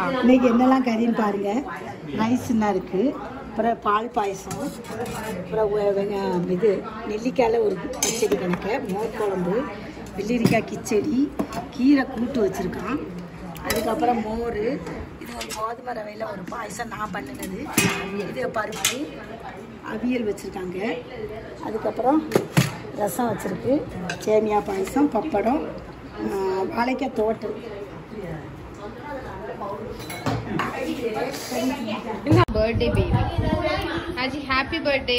இன்னைக்கு என்னெல்லாம் கறின்னு பாருங்க ரைஸ்னா இருக்கு அப்புறம் பால் பாயசம் அப்புறம் வெ- வெங்க- இது நெல்லிக்காயில் ஒரு பச்சடி கணக்கு மோர் குழம்பு வெள்ளரிக்காய் கிச்சடி கீரை கூட்டு வச்சுருக்கான் அதுக்கப்புறம் மோர் இது ஒரு கோதுமை ரவையில் ஒரு பாயசம் நான் பண்ணினது இது பருப்பு அவியல் வச்சுருக்காங்க அதுக்கப்புறம் ரசம் வச்சுருக்கு சேமியா பாயசம் பப்படம் ஆ, வாழைக்காய் தோட்டு பர்த்டே பேபி ஆஜி ஹாப்பி பர்த்டே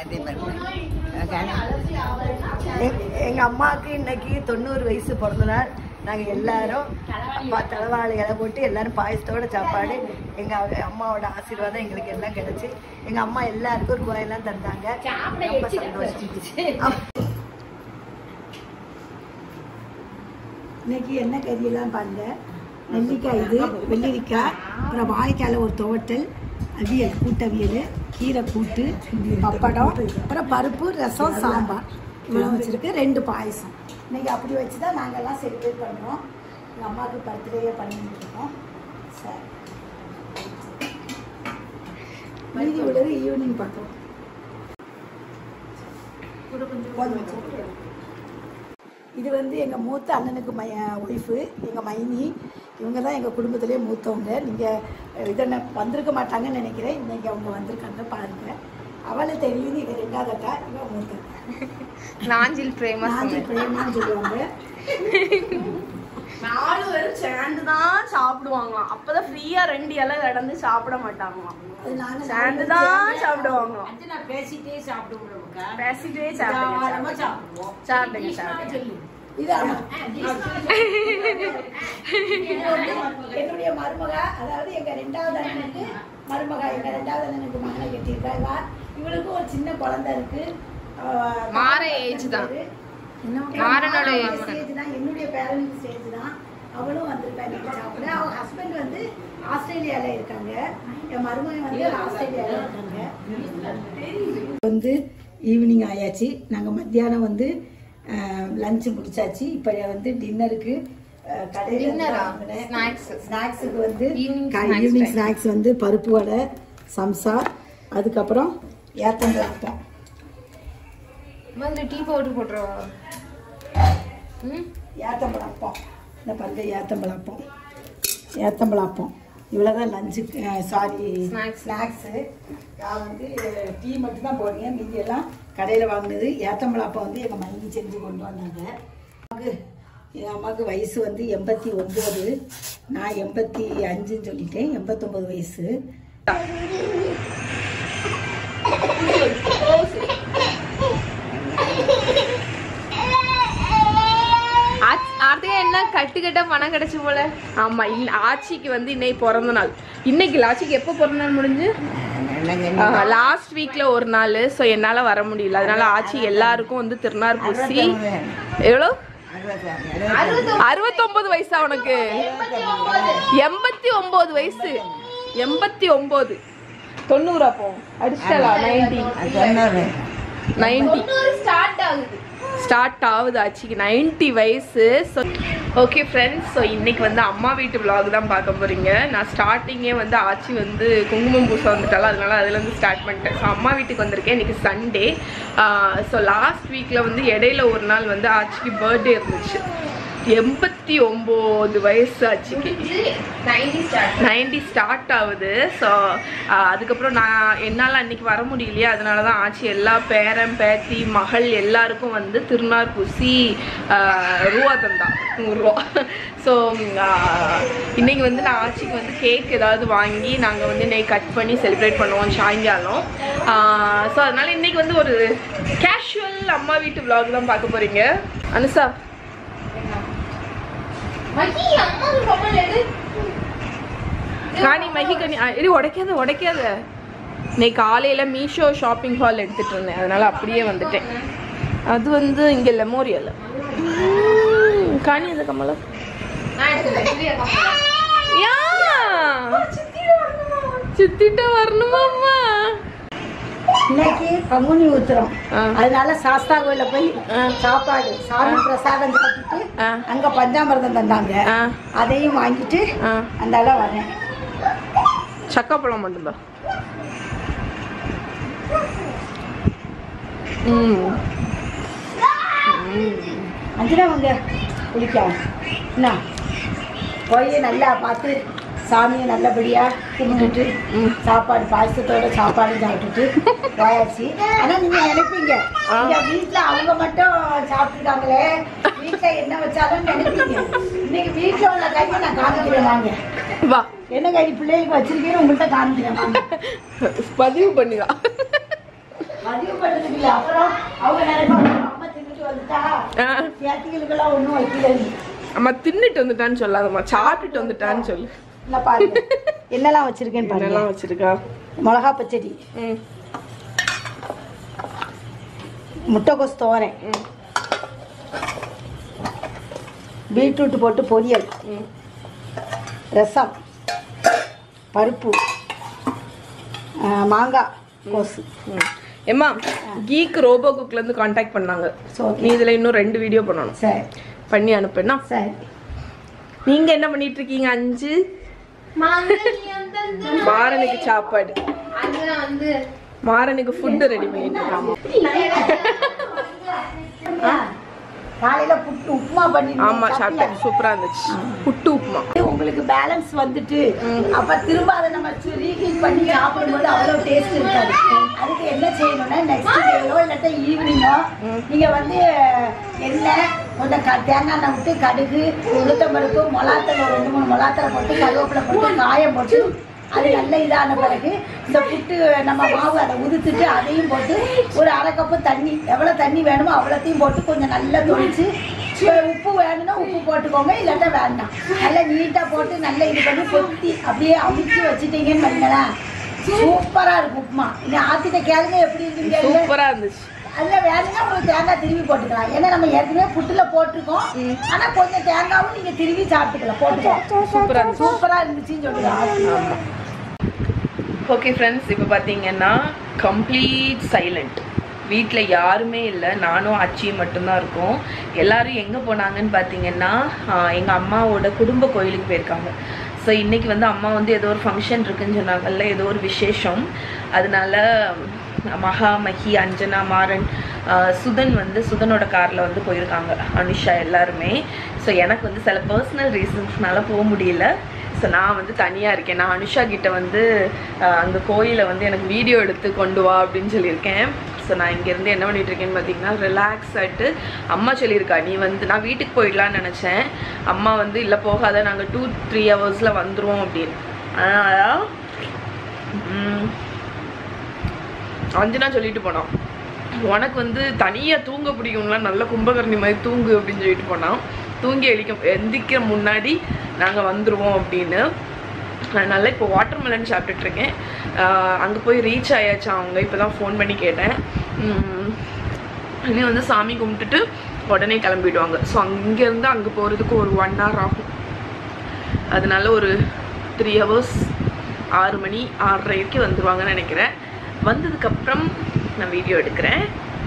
எங்கள் அம்மாவுக்கு இன்னைக்கு தொண்ணூறு வயசு பிறந்த நாள் நாங்கள் எல்லாரும் அப்பா தலைவாழை இலை போட்டு எல்லாரும் பாயசத்தோட சாப்பாடு எங்கள் அம்மாவோட ஆசீர்வாதம் எங்களுக்கு எல்லாம் கிடைச்சு எங்கள் அம்மா எல்லாருக்கும் ரூபாயெல்லாம் தந்தாங்க ரொம்ப சந்தோஷம் இன்னைக்கு என்ன கறியெல்லாம் பாருங்க நெல்லிக்காய் இது வெள்ளரிக்காய் அப்புறம் வாழைக்காயில் ஒரு துவட்டல் அவியல் கூட்டவியல் கீரை கூட்டு பப்படம் அப்புறம் பருப்பு ரசம் சாம்பார் இவ்வளோ வச்சுருக்கு ரெண்டு பாயசம் இன்னைக்கு அப்படி வச்சு தான் நாங்கள்லாம் செலிப்ரேட் பண்ணுறோம் எங்கள் அம்மாவுக்கு பர்த்டே பண்ணிட்டு இருக்கோம் சரி மீதி உள்ளது ஈவினிங் பார்த்தோம் போதும் வச்சு. இது வந்து எங்கள் மூத்த அண்ணனுக்கு மைய ஒய்ஃபு எங்கள் மைனி இவங்க தான் எங்கள் குடும்பத்திலே மூத்தவங்க நீங்கள் இதை வந்திருக்க மாட்டாங்கன்னு நினைக்கிறேன் இன்னைக்கு அவங்க வந்திருக்காங்க பாருங்கள் அவளை தெரியுது இவ ரெண்டாவது அக்கா இவன் மூத்த அக்கா. நாஞ்சில் பிரேமா நாஞ்சி பிரேமான்னு சொல்லுவாங்க நாலு பேரும் சேர்ந்து தான் சாப்பிடுவாங்களாம் அப்பதான் ஃப்ரீயா ரெண்டு இலை கடந்து சாப்பிட மாட்டாங்களாம் அது நாங்க சேர்ந்து தான் சாப்பிடுவாங்களாம் பேசிட்டே சாப்பிடுவோம்க்கா பேசிட்டே தாராளமா சாப்பிடுங்க சாப்பிடுவோம் சாப்பிடுங்க சாப்பிடுங்க இது ஆமா. இது வந்து என்னுடைய மருமக அதாவது எங்க ரெண்டாவது அண்ணனுக்கு மருமக எங்க ரெண்டாவது அண்ணனுக்கு மகனை கட்டியிருக்கா இவ இவளுக்கு ஒரு சின்ன குழந்தை இருக்கு அவ- மாற age தான். மாறனோட age தான். ஸ்டேஜ் தான் என்னுடைய பேரனுக்கு ஸ்டேஜ் தான் அவளும் வந்திருக்கா இன்னைக்கு சாப்பிட அவ ஹஸ்பண்ட் வந்து ஆஸ்திரேலியால இருக்காங்க என் மருமகன் வந்து ஆஸ்திரேலியால இருக்காங்க வந்து ஈவினிங் ஆயாச்சு நாங்கள் மத்தியானம் வந்து லஞ்சு முடிச்சாச்சு இப்போ வந்து டின்னருக்கு கடையில் Dinner ஆ? Snacks. ஸ்நாக்ஸுக்கு வந்து Evening snacks evening time. Snacks வந்து பருப்பு வடை சம்சா அதுக்கப்புறம் ஏத்தம்பழம் முதல்ல டீ பவுடர் போட்டுருவா ம் ஏத்தம்பழப்பம் இந்த பருங்க ஏத்தம்பழப்பம் ஏத்தம்பழப்பம் இவ்வளோதான் லஞ்சுக்கு சாரி Snacks. ஸ்நாக்ஸு நான் வந்து டீ மட்டும் தான் போடுங்க மீதி எல்லாம் கடையில் வாங்கினது ஏத்தம்பழப்பம் வந்து எங்கள் மைனி செஞ்சு கொண்டு வந்தாங்க அம்மாவுக்கு என் அம்மாவுக்கு வயசு வந்து எண்பத்தி ஒன்பது நான் எண்பத்தி அஞ்சுன்னு சொல்லிட்டேன் எண்பத்தொம்பது வயசு ஆர்த்திகா என்ன கட்டு கட்ட பணம் கிடைச்சு போல ஆமா இல்ல ஆச்சிக்கு வந்து இன்னைக்கு பிறந்த நாள் இன்னைக்கு இல்ல, ஆச்சிக்கு எப்போ பிறந்த நாள் முடிஞ்சு லாஸ்ட் வீக்ல ஒரு நாள் ஸோ என்னால வர முடியல அதனால ஆச்சி எல்லாருக்கும் வந்து திருநார் பூசி எவ்வளோ அறுபத்தொன்பது வயசா உனக்கு எண்பத்தி ஒன்பது வயசு எண்பத்தி ஒன்பது தொண்ணூறு அப்போ அடிச்சிட்டலா நைன்டி நைன்டி ஸ்டார்ட் ஆகுது ஸ்டார்ட் ஆகுது ஆச்சுக்கு நைன்டி வயசு ஸோ ஓகே ஃப்ரெண்ட்ஸ் ஸோ இன்னைக்கு வந்து அம்மா வீட்டு vlog தான் பார்க்க போறீங்க நான் ஸ்டார்டிங்கே வந்து ஆச்சி வந்து குங்குமம் பூசை வந்துட்டால அதனால அதுலேருந்து ஸ்டார்ட் பண்ணிட்டேன் ஸோ அம்மா வீட்டுக்கு வந்திருக்கேன் இன்னைக்கு சண்டே ஸோ லாஸ்ட் வீக்கில் வந்து இடையில ஒரு நாள் வந்து ஆச்சிக்கு பர்த்டே இருந்துச்சு எண்பத்தி ஒம்பது வயசு ஆச்சுக்கு நைன்டி ஸ்டார்ட் ஆகுது ஸோ அதுக்கப்புறம் நான் என்னால் அன்னைக்கு வர முடியலையே அதனால தான் ஆச்சு எல்லா பேரன் பேத்தி மகள் எல்லாருக்கும் வந்து திருநார் பூசி ஆஹ், ரூபா தந்தா நூறுரூவா ஸோ இன்னைக்கு வந்து நான் ஆச்சிக்கு வந்து கேக் ஏதாவது வாங்கி நாங்கள் வந்து இன்னைக்கு கட் பண்ணி செலிப்ரேட் பண்ணுவோம் சாயங்காலம் ஸோ அதனால இன்னைக்கு வந்து ஒரு கேஷுவல் அம்மா வீட்டு vlog தான் பார்க்க போறீங்க அனுசா காணி மகி கனி ஆ, இரு உடைக்காத உடைக்காத இன்னைக்கு காலையில் மீஷோ ஷாப்பிங் ஹால் எடுத்துட்டு இருந்தேன் அதனால அப்படியே வந்துட்டேன் அது வந்து இங்கே லெமோரியல் காணி அந்த கமலம் யா சுத்திட்ட வரணுமாம்மா இன்னைக்கு பங்குனி உத்திரம் ஆ. அதனால சாஸ்தா கோயில போய் ஆ. சாப்பாடு சாமி பிரசாதம் சாப்பிட்டுட்டு ஆ. அங்க பஞ்சாமிர்தம் தந்தாங்க ஆ. அதையும் வாங்கிட்டு ஆ. அந்தால வரேன் சக்கப்பழம் மட்டும்தான் ம் அஞ்சனா வாங்க குளிக்க என்ன போய் நல்லா பார்த்து சாமியை நல்லபடியாக கும்பிட்டுட்டு சாப்பாடு பாயசத்தோட சாப்பாடு சாப்பிட்டுட்டு போயாச்சு ஆனால் நீங்கள் நினைப்பீங்க இங்க வீட்டில் அவங்க மட்டும் சாப்பிட்டுருக்காங்களே வீட்டில் என்ன வச்சாலும் நினைப்பீங்க இன்னைக்கு வீட்டில் உள்ள கையை நான் காமிக்கிறேன் வாங்க வா என்ன கை பிள்ளைகளுக்கு வச்சிருக்கேன்னு உங்கள்கிட்ட காமிக்கிறேன் வாங்க பதிவு பண்ணுங்க பதிவு பண்ணுறதுக்கு இல்லை அப்புறம் அவங்க நினைப்பாங்க அம்மா தின்னுட்டு வந்துட்டா ஆ, பேத்திகளுக்கெல்லாம் ஒன்றும் வைக்கலன்னு அம்மா தின்னுட்டு வந்துட்டான்னு சொல்லாதம்மா சாப்பிட்டுட்டு வந்துட்டான்னு சொல்லு இல்லை பாருங்க என்னெல்லாம் வச்சிருக்கேன்னு பாருங்க என்னெல்லாம் வச்சிருக்கா மிளகா பச்சடி ம் முட்டைக்கோஸ் தோரன் ம் பீட்ரூட் போட்டு பொரியல் ம் ரசம் பருப்பு ஆ, மாங்காய் கோசு ம். ஏம்மா கீக் ரோபோ குக்ல இருந்து காண்டாக்ட் பண்ணாங்க So, okay. நீ இதுல இன்னும் ரெண்டு வீடியோ பண்ணணும் சரி பண்ணி அனுப்புனா சரி நீங்க என்ன பண்ணிட்டு இருக்கீங்க அஞ்சு மாறனுக்கு சாப்பாடு அஞ்சனா வந்து மாறனுக்கு ஃபுட் ரெடி பண்ணிட்டு இருக்காங்க காலையில புட்டு உப்புமா பண்ணி ஆமா சாப்பிட்டேன் சூப்பரா இருந்துச்சு புட்டு உப்புமா உங்களுக்கு பேலன்ஸ் வந்துட்டு அப்ப திரும்ப அதை நம்ம ரீஹீட் பண்ணி சாப்பிடும்போது அவ்வளவு டேஸ்ட் இருக்காது அதுக்கு என்ன செய்யணும்னா நெக்ஸ்ட் டேயோ இல்லாட்டா ஈவினிங்கோ நீங்க வந்து எண்ணெய் கொஞ்சம் க- தேங்காய் எண்ணெய் விட்டு கடுகு உளுத்தம்பருப்பு மொளாத்தலை ஒரு ரெண்டு மூணு மொளாத்தலை போட்டு கருவேப்பிலை போட்டு காயம் போட்டு அது நல்ல இதான பிறகு இந்த புட்டு நம்ம மாவு அதை உதுத்துட்டு அதையும் போட்டு ஒரு அரை கப்பு தண்ணி எவ்வளோ தண்ணி வேணுமோ அவ்வளோத்தையும் போட்டு கொஞ்சம் நல்லா தொளிச்சு உப்பு வேணும்னா உப்பு போட்டுக்கோங்க இல்லாட்டா வேண்டாம் நல்லா நீட்டாக போட்டு நல்லா இது பண்ணி கொத்தி அப்படியே அமுக்கி வச்சுட்டீங்கன்னு வைங்களேன் சூப்பராக இருக்கும் உப்புமா இனி ஆத்திட்ட கேளுங்க எப்படி இருக்குங்க சூப்பரா இருந்துச்சு அதில் வேணும்னா உங்களுக்கு தேங்காய் திருவி போட்டுக்கலாம் ஏன்னா நம்ம ஏற்கனவே புட்டுல போட்டிருக்கோம் ஆனால் கொஞ்சம் தேங்காவும் நீங்கள் திருவி சாப்பிட்டுக்கலாம் போட்டுக்கலாம் சூப்பரா இருந்துச்சு சூப்பராக இருந்துச்சுன்னு சொல்லுங்க ஓகே ஃப்ரெண்ட்ஸ் இப்போ பார்த்தீங்கன்னா கம்ப்ளீட் சைலண்ட் வீட்டில் யாருமே இல்லை நானும் அச்சியும் மட்டும்தான் இருக்கோம் எல்லாரும் எங்கே போனாங்கன்னு பார்த்தீங்கன்னா எங்கள் அம்மாவோட குடும்ப கோயிலுக்கு போயிருக்காங்க ஸோ இன்னைக்கு வந்து அம்மா வந்து ஏதோ ஒரு ஃபங்க்ஷன் இருக்குன்னு சொன்னாங்கல்ல ஏதோ ஒரு விசேஷம் அதனால மகா மஹி அஞ்சனா மாறன் ஆஹ் சுதன் வந்து சுதனோட காரில் வந்து போயிருக்காங்க அனுஷா எல்லாருமே ஸோ எனக்கு வந்து சில பர்சனல் ரீசன்ஸ்னால போக முடியல ஸோ நான் வந்து தனியாக இருக்கேன் நான் அனுஷா கிட்ட வந்து ஆஹ் அந்த கோயிலை வந்து எனக்கு வீடியோ எடுத்து கொண்டு வா அப்படின்னு சொல்லியிருக்கேன் ஸோ நான் இங்கேருந்து என்ன பண்ணிட்டு இருக்கேன்னு பார்த்தீங்கன்னா ரிலாக்ஸ் ஆகிட்டு அம்மா சொல்லியிருக்கா நீ வந்து நான் வீட்டுக்கு போயிடலான்னு நினச்சேன் அம்மா வந்து இல்லை போகாத நாங்கள் டூ த்ரீ ஹவர்ஸில் வந்துருவோம் அப்படின்னு அதனால் ம், அஞ்சனா சொல்லிட்டு போனான் உனக்கு வந்து தனியாக தூங்க பிடிக்கும்லாம் நல்ல கும்பகர்ணி மாதிரி தூங்கு அப்படின்னு சொல்லிட்டு போனான் தூங்கி எழிக்க எந்திக்கிற முன்னாடி நாங்கள் வந்துடுவோம் அப்படின்னு அதனால இப்போ வாட்டர் மெலன் சாப்பிட்டுட்டு இருக்கேன் அங்கே போய் ரீச் ஆயாச்சு அவங்க இப்போ தான் ஃபோன் பண்ணி கேட்டேன் உம், இனி வந்து சாமி கும்பிட்டுட்டு உடனே கிளம்பிடுவாங்க ஸோ அங்கேருந்து அங்கே போகிறதுக்கு ஒரு ஒன் hour ஆகும் அதனால ஒரு த்ரீ ஹவர்ஸ் ஆறு மணி ஆறரைக்கு வந்துருவாங்கன்னு நினைக்கிறேன் வந்ததுக்கப்புறம் நான் வீடியோ எடுக்கிறேன்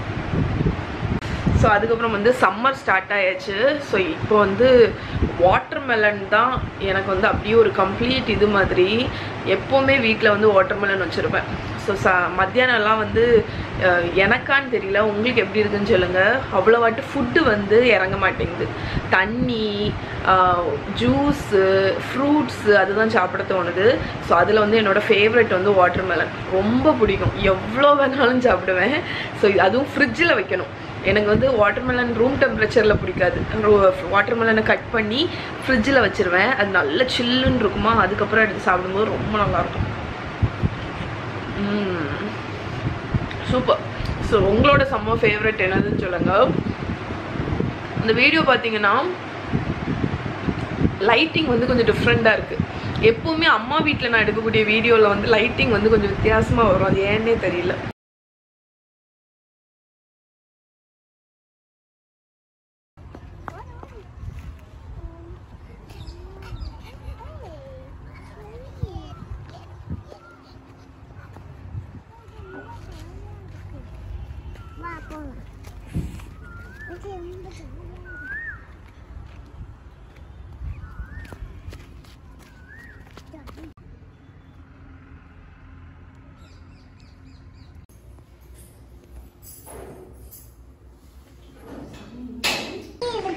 ஸோ அதுக்கப்புறம் வந்து சம்மர் ஸ்டார்ட் ஆயாச்சு ஸோ இப்போ வந்து வாட்டர் மெலன் தான் எனக்கு வந்து அப்படியே ஒரு கம்ப்ளீட் இது மாதிரி எப்போவுமே வீட்டில் வந்து வாட்டர் மெலன் வச்சுருப்பேன் ஸோ ச மத்தியானம்லாம் வந்து அஹ், எனக்கான்னு தெரியல உங்களுக்கு எப்படி இருக்குன்னு சொல்லுங்கள் அவ்வளோவாட்டு ஃபுட்டு வந்து இறங்க மாட்டேங்குது தண்ணி ஜூஸு ஃப்ரூட்ஸு அதுதான் சாப்பிட தோணுது ஸோ அதில் வந்து என்னோட ஃபேவரட் வந்து வாட்டர் மெலன் ரொம்ப பிடிக்கும் எவ்வளோ வேணாலும் சாப்பிடுவேன் ஸோ அதுவும் ஃப்ரிட்ஜில் வைக்கணும் எனக்கு வந்து வாட்டர்மெலன் ரூம் டெம்பரேச்சரில் பிடிக்காது வாட்டர்மெலனை கட் பண்ணி ஃப்ரிட்ஜில் வச்சிருவேன் அது நல்ல சில்லுன்னு இருக்குமா அதுக்கப்புறம் எடுத்து சாப்பிடும்போது ரொம்ப நல்லாயிருக்கும் சூப்பர் ஸோ உங்களோட செம்ம ஃபேவரட் என்னதுன்னு சொல்லுங்க இந்த வீடியோ பார்த்தீங்கன்னா லைட்டிங் வந்து கொஞ்சம் டிஃப்ரெண்ட்டாக இருக்குது எப்பவுமே அம்மா வீட்டில் நான் எடுக்கக்கூடிய வீடியோவில் வந்து லைட்டிங் வந்து கொஞ்சம் வித்தியாசமாக வரும் அது ஏன்னே தெரியல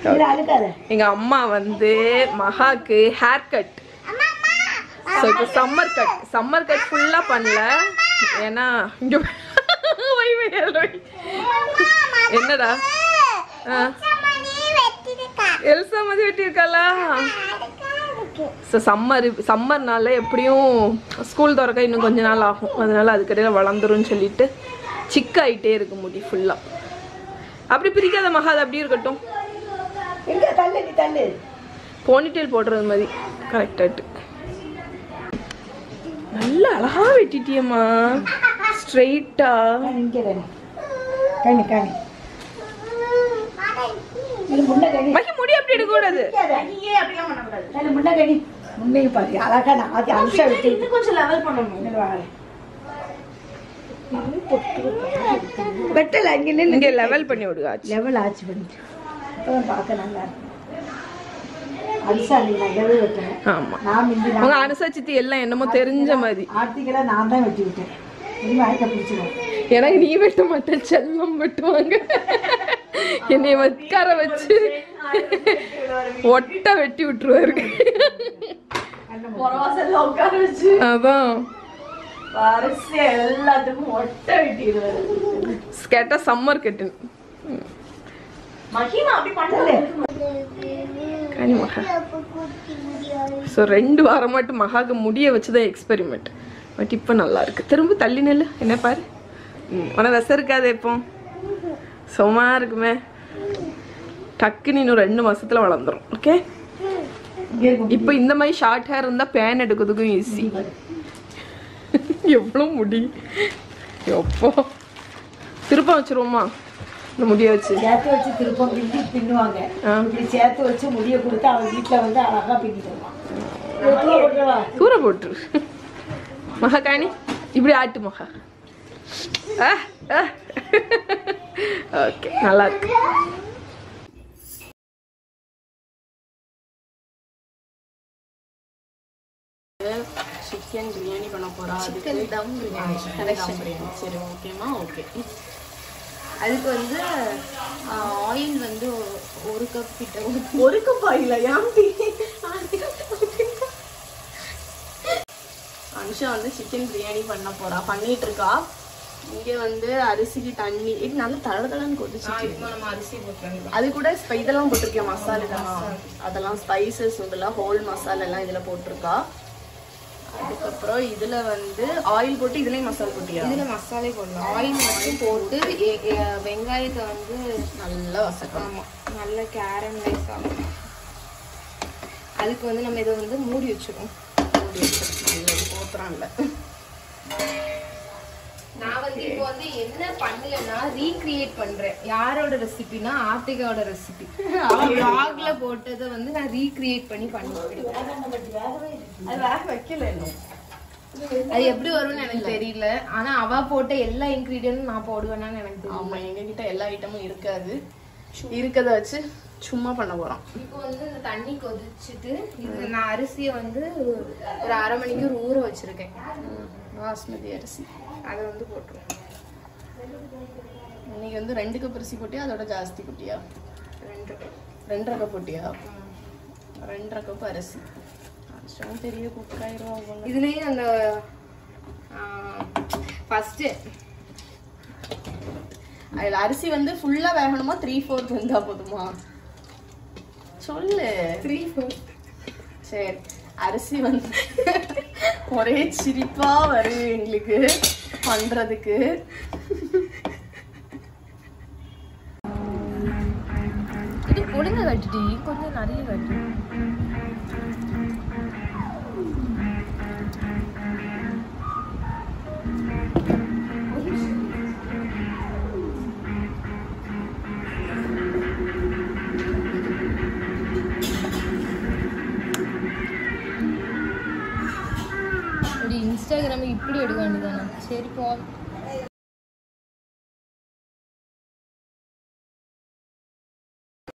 இல்ல அழுக்காத எங்க அம்மா வந்து மகாக்கு ஹேர் கட் ஸோ இப்போ சம்மர் கட் சம்மர் கட் ஃபுல்லாக பண்ணல ஏன்னா இங்க வை, வை, வை. என்னடா ஆ. எல்சா மாதிரி வெட்டியிருக்காளா ஸோ சம்மர் சம்மர்னால எப்படியும் ஸ்கூல் திறக்க இன்னும் கொஞ்ச நாள் ஆகும் அதனால அதுக்கடையில் வளர்ந்துரும்னு சொல்லிட்டு சிக்க ஆயிட்டே இருக்கு முடி ஃபுல்லாக அப்படி பிரிக்காத மகா அது அப்படியே இருக்கட்டும் எங்க தள்ளு நீ தள்ளு போனிடெயில் போடுறது மாதிரி கரெக்டாட்டு நல்ல அழகா வெட்டிட்டியம்மா ஸ்ட்ரெயிட்டா இங்க தானே கண்ணி கண்ணி இது முன்ன கண்ணி மகி முடி அப்படி எடுக்க கூடாது கண்ணி முன்ன கண்ணி முன்னையும் பாரு அழகா நான் அது அம்சா விட்டு கொஞ்சம் லெவல் பண்ணணும் இங்க வாங்க வெட்டல இங்க நில்லு இங்க லெவல் பண்ணி விடுகாச்சு லெவல் ஆச்சு பண்ணிட்டு அப்பதான் பார்க்க நல்லா இருக்கும் அரிசா நீ நான் லெவல் வெட்டேன் ஆமா நான் மிந்தி உங்க நான் அனுசரிச்சிட்டு எல்லாம் என்னமோ தெரிஞ்ச மாதிரி ஆர்த்திக்கெல்லாம் நான் தான் வெட்டி விட்டேன் இனிமே ஆயிட்ட பிடிச்சிடும் எனக்கு நீ வெட்ட மாட்டேன் செல்லம் வெட்டுவாங்க என்னைய உட்கார வச்சு ஒட்ட வெட்டி விட்டுருவாரு புறவாசல்ல உட்கார வச்சு அதான் வரிசை எல்லாத்துக்கும் ஒட்ட வெட்டிடுவாரு கேட்டா சம்மர் கட்டுன்னு மகிமா அப்படி பண்ணல கனி மகா ஸோ ரெண்டு வாரம் மட்டும் மகாக்கு முடிய வச்சுதான் எக்ஸ்பெரிமெண்ட் பட் இப்போ நல்லா இருக்கு திரும்ப தள்ளி நெல்லு என்ன பாரு ம், உனக்கு விச இருக்காது இப்போ சும்மா இருக்குமே டக்குன்னு இன்னும் ரெண்டு மாசத்துல வளர்ந்துரும் ஓகே இங்கே இருக்கும் இப்போ இந்த மாதிரி ஷார்ட் ஹேர் இருந்தா பேன் எடுக்கிறதுக்கும் ஈஸி எவ்வளோ முடி எப்போ திருப்ப வச்சிருவோமா இந்த முடிய வச்சு சேர்த்து வச்சு திருப்பம் பின்னி பின்னுவாங்க ஆ. இப்படி சேர்த்து வச்சு முடிய கொடுத்து அவன் வீட்டுல வந்து அழகா பின்னி தருவான் இதை தூர போட்டுருவா தூர போட்டுரு மகா காணி இப்படி ஆட்டு மகா ஓகே நல்லா இருக்கு சிக்கன் பிரியாணி பண்ண போறா சிக்கன் தம் பிரியாணி கரெக்ஷன் சரி ஓகேமா ஓகே அதுக்கு வந்து ஆயில் வந்து ஒ- ஒரு கப் கிட்ட ஊத்தி- ஒரு கப் ஆயில ஏன்டி அனுஷா வந்து சிக்கன் பிரியாணி பண்ண போறா பண்ணிட்டு இருக்கா இங்க வந்து அரிசிக்கு தண்ணி இது நல்லா தள தளன்னு கொதிச்சு நம்ம அரிசி போட்டுருங்க அது கூட ஸ்பை- இதெல்லாம் போட்டிருக்கேன் மசாலா இதெல்லாம் அதெல்லாம் ஸ்பைசஸ் இதெல்லாம் ஹோல் மசாலா எல்லாம் இதுல போட்டிருக்கா அதுக்கப்புறம் இதுல வந்து ஆயில் போட்டு இதுலயும் மசாலா போட்டியா இதுல மசாலே போடலாம் ஆயில் மட்டும் போட்டு எ- எ- வெங்காயத்தை வந்து நல்லா வசக்கம் ஆமா நல்ல கேரமலைஸ் ஆகும் அதுக்கு வந்து நம்ம இதை வந்து மூடி வச்சிருக்கோம் நல்லது போத்துறான்ல நான் வந்து இப்போ வந்து என்ன பண்ணலன்னா ரீக்ரியேட் பண்றேன் யாரோட ரெசிபினா ஆர்த்திகாவோட ரெசிபி வ்ளாக்ல போட்டதை வந்து நான் ரீக்ரியேட் பண்ணி பண்ணிருக்கேன் அது வேக வைக்கல இன்னும் அது எப்படி வரும்னு எனக்கு தெரியல ஆனா அவ போட்ட எல்லா இன்கிரீடியன்ட்டும் நான் போடுவேனான்னு எனக்கு தெரியும் ஆமா எங்க கிட்ட எல்லா ஐட்டமும் இருக்காது இருக்கத வச்சு சும்மா பண்ண போறோம் இப்போ வந்து இந்த தண்ணி கொதிச்சுட்டு இது நான் அரிசியை வந்து ஒரு அரை மணிக்கு ஊற வச்சிருக்கேன் பாஸ்மதி அரிசி அதை வந்து போட்டுருவேன் இன்னைக்கு வந்து ரெண்டு கப் அரிசி போட்டியா அதோட ஜாஸ்தி போட்டியா ரெண்டு ரெண்டரை கப் போட்டியா ரெண்டரை கப் அரிசி அரிசியும் பெரிய குக்காயிரும் போல இதுலயும் அந்த ஃபர்ஸ்ட் அதுல அரிசி வந்து ஃபுல்லா வேகணுமா த்ரீ ஃபோர்த் வெந்தா போதுமா சொல்லு த்ரீ ஃபோர் சரி அரிசி வந்து ஒரே சிரிப்பா வருது எங்களுக்கு பண்றதுக்கு இது பொடுங்க கட்டுடி கொஞ்சம் நிறைய கட்டு ஒரு இன்ஸ்டாகிராம் இப்படி எடுக்க வேண்டியதானே சரி போ